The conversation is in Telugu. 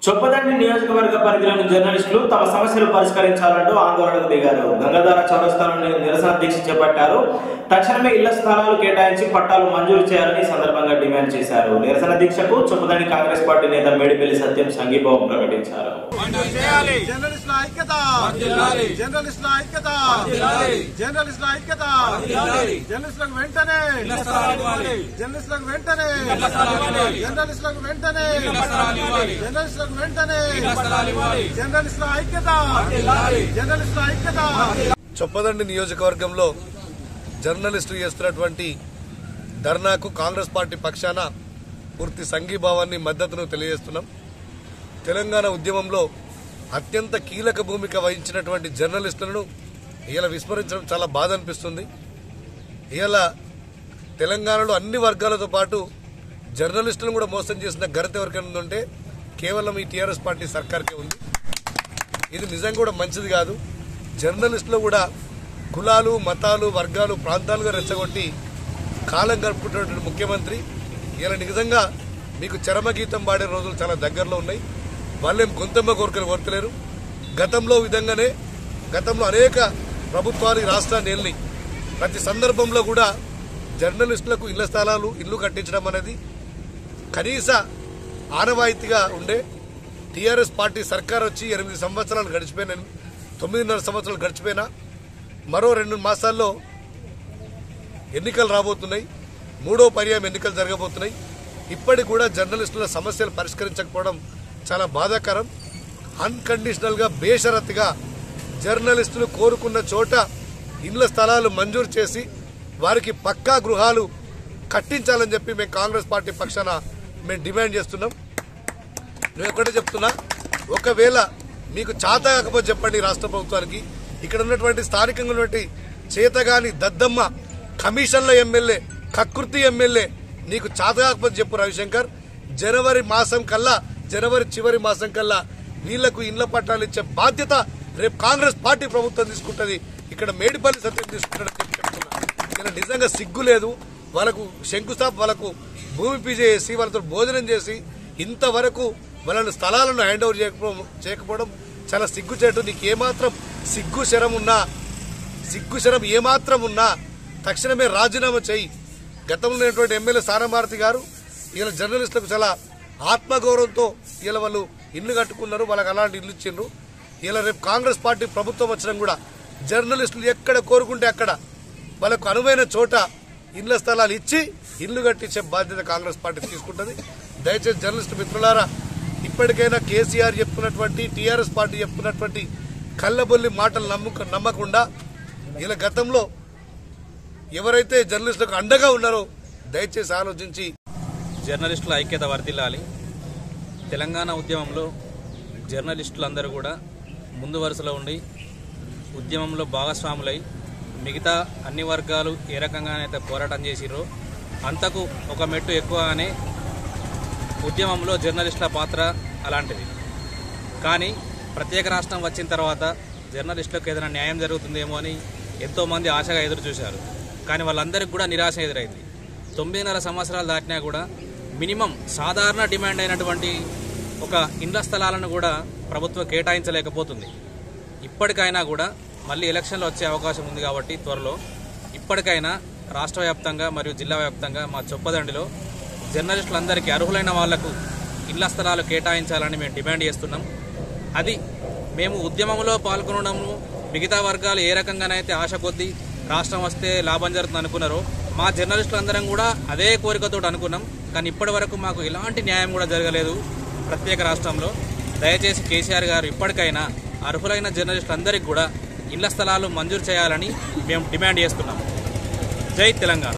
చొప్పదండి నియోజకవర్గ పరిధిలోని జర్నలిస్టులు తమ సమస్యలు పరిష్కరించాలంటూ ఆందోళనకు దిగారు గంగాధార చౌరస్తాలో ని- నిరసన దీక్ష చేపట్టారు తక్షణమే ఇళ్ల స్థలాలు కేటాయించి పట్టాలు మంజూరు చేయాలని ఈ సందర్భంగా డిమాండ్ చేశారు నిరసన దీక్షకు చొప్పదండి కాంగ్రెస్ పార్టీ నేత మేడిపల్లి సత్యం సంఘీభావం ప్రకటించారు చేయాలి జర్నలిస్టుల ఐక్యత వర్ధిల్లాలి. జర్నలిస్టుల ఐక్యత వర్ధిల్లాలి. జర్నలిస్టుల ఐక్యత వర్ధిల్లాలి. జర్నలిస్టులకు వెంటనే ఇళ్ల స్థలాలు ఇవ్వాలి. జర్నలిస్టులకు వెంటనే ఇళ్ల స్థలాలు ఇవ్వాలి. జర్నలిస్టులకు వెంటనే ఇళ్ల స్థలాలు ఇవ్వాలి. జర్నలిస్టులకు వెంటనే ఇళ్ల స్థలాలు ఇవ్వాలి. జర్నలిస్టుల ఐక్యత వర్ధిల్లాలి. జర్నలిస్టుల ఐక్యత చొప్పదండి నియోజకవర్గంలో జర్నలిస్టులు చేస్తున్నటువంటి ధర్నాకు కాంగ్రెస్ పార్టీ పక్షాన పూర్తి సంఘీభావాన్ని మద్దతును తెలియజేస్తున్నాం తెలంగాణ ఉద్యమంలో అత్యంత కీలక భూమిక వహించినటువంటి జర్నలిస్టులను ఇలా విస్మరించడం చాలా బాధ అనిపిస్తుంది ఇలా తెలంగాణలో అన్ని వర్గాలతో పాటు జర్నలిస్టులను కూడా మోసం చేసిన ఘనత ఎవరికైనా ఉందంటే కేవలం ఈ టీఆర్ఎస్ పార్టీ సర్కార్కే ఉంది ఇది నిజంగా కూడా మంచిది కాదు జర్నలిస్టులు కూడా కులాలు మతాలు వర్గాలు ప్రాంతాలుగా రెచ్చగొట్టి కాలం గడుపుతున్నటువంటి ముఖ్యమంత్రి ఇలా నిజంగా మీకు చరమగీతం పాడే రోజులు చాలా దగ్గరలో ఉన్నాయి వాళ్ళేం గొంతమ్మ కోరికలు కోరతలేరు గతంలో విధంగానే గతంలో అనేక ప్రభుత్వాలు ఈ రాష్ట్రాన్ని వెళ్ళి ప్రతి సందర్భంలో కూడా జర్నలిస్టులకు ఇళ్ల స్థలాలు ఇల్లు కట్టించడం అనేది కనీస ఆనవాయితీగా ఉండే టీఆర్ఎస్ పార్టీ సర్కార్ వచ్చి ఎనిమిది సంవత్సరాలు గడిచిపోయిన తొమ్మిదిన్నర సంవత్సరాలు గడిచిపోయినా మరో రెండు మాసాల్లో ఎన్నికలు రాబోతున్నాయి మూడో పర్యాయం ఎన్నికలు జరగబోతున్నాయి ఇప్పటికి కూడా జర్నలిస్టుల సమస్యలు పరిష్కరించకపోవడం చాలా బాధాకరం అన్కండిషనల్గా బేషరత్గా జర్నలిస్టులు కోరుకున్న చోట ఇండ్ల స్థలాలు మంజూరు చేసి వారికి పక్కా గృహాలు కట్టించాలని చెప్పి మేము కాంగ్రెస్ పార్టీ పక్షాన మేము డిమాండ్ చేస్తున్నాం నేను ఒకటే చెప్తున్నా ఒకవేళ మీకు చేత కాకపోతే చెప్పండి రాష్ట్ర ప్రభుత్వానికి ఇక్కడ ఉన్నటువంటి స్థానికంగా ఉన్నటువంటి చేతగాని దద్దమ్మ కమిషన్ల ఎమ్మెల్యే కకృతి ఎమ్మెల్యే నీకు చేత కాకపోతే చెప్పు రవిశంకర్ జనవరి మాసం కల్లా జనవరి చివరి మాసం కల్లా వీళ్లకు ఇండ్ల పట్టాలు ఇచ్చే బాధ్యత రేపు కాంగ్రెస్ పార్టీ ప్రభుత్వం తీసుకుంటది ఇక్కడ మేడిపల్లి సత్యం తీసుకుంటాడని చెప్పి చెప్తున్నా ఇలా నిజంగా సిగ్గు లేదు వాళ్ళకు శంకుస్థాప వాళ్ళకు భూమి పూజ చేసి వాళ్ళతో భోజనం చేసి ఇంతవరకు వాళ్ళని స్థలాలను హ్యాండ్ ఓవర్ చేయకపోవడం చేయకపోవడం చాలా సిగ్గు చేయటం నీకు ఏమాత్రం సిగ్గు శరం ఉన్నా సిగ్గు శరం ఏమాత్రం ఉన్నా తక్షణమే రాజీనామా చేయి గతంలో ఉన్నటువంటి ఎమ్మెల్యే సారమారతి గారు ఇలా జర్నలిస్టులకు చాలా ఆత్మగౌరవంతో ఇలా వాళ్ళు ఇల్లు కట్టుకున్నారు వాళ్ళకి అలాంటి ఇల్లు ఇచ్చిండ్రు ఇలా రేపు కాంగ్రెస్ పార్టీ ప్రభుత్వం వచ్చినా కూడా జర్నలిస్టులు ఎక్కడ కోరుకుంటే అక్కడ వాళ్ళకు అనువైన చోట ఇళ్ల స్థలాలు ఇచ్చి ఇల్లు కట్టించే బాధ్యత కాంగ్రెస్ పార్టీ తీసుకుంటుంది దయచేసి జర్నలిస్టు మిత్రులారా ఇప్పటికైనా కేసీఆర్ చెప్తున్నటువంటి టీఆర్ఎస్ పార్టీ చెప్తున్నటువంటి కళ్ళబొల్లి మాటలు నమ్ముక నమ్మకుండా ఇలా గతంలో ఎవరైతే జర్నలిస్టులకు అండగా ఉన్నారో దయచేసి ఆలోచించి జర్నలిస్టుల ఐక్యత వర్ధిల్లాలి తెలంగాణ ఉద్యమంలో జర్నలిస్టులందరూ కూడా ముందు వరుసలో ఉండి ఉద్యమంలో భాగస్వాములై మిగతా అన్ని వర్గాలు ఏ రకంగానైతే పోరాటం చేసిరో అంతకు ఒక మెట్టు ఎక్కువగానే ఉద్యమంలో జర్నలిస్టుల పాత్ర అలాంటిది కానీ ప్రత్యేక రాష్ట్రం వచ్చిన తర్వాత జర్నలిస్టులకు ఏదైనా న్యాయం జరుగుతుందేమో అని ఎంతోమంది ఆశగా ఎదురు చూశారు కానీ వాళ్ళందరికీ కూడా నిరాశ ఎదురైంది తొమ్మిదిన్నర సంవత్సరాలు దాటినా కూడా మినిమం సాధారణ డిమాండ్ అయినటువంటి ఒక ఇండ్ల స్థలాలను కూడా ప్రభుత్వం కేటాయించలేకపోతుంది ఇప్పటికైనా కూడా మళ్ళీ ఎలక్షన్లు వచ్చే అవకాశం ఉంది కాబట్టి త్వరలో ఇప్పటికైనా రాష్ట్ర వ్యాప్తంగా మరియు జిల్లా వ్యాప్తంగా మా చొప్పదండిలో జర్నలిస్టులందరికీ అర్హులైన వాళ్లకు ఇళ్ల స్థలాలు కేటాయించాలని మేము డిమాండ్ చేస్తున్నాం అది మేము ఉద్యమంలో పాల్గొనడము మిగతా వర్గాలు ఏ రకంగానైతే ఆశ కొద్దీ రాష్ట్రం వస్తే లాభం జరుగుతుంది అనుకున్నారో మా జర్నలిస్టులందరం కూడా అదే కోరికతో అనుకున్నాం కానీ ఇప్పటి వరకు మాకు ఎలాంటి న్యాయం కూడా జరగలేదు ప్రత్యేక రాష్ట్రంలో దయచేసి కేసీఆర్ గారు ఇప్పటికైనా అర్హులైన జర్నలిస్టులందరికీ కూడా ఇళ్ల స్థలాలు మంజూరు చేయాలని మేము డిమాండ్ చేస్తున్నాం జై తెలంగాణ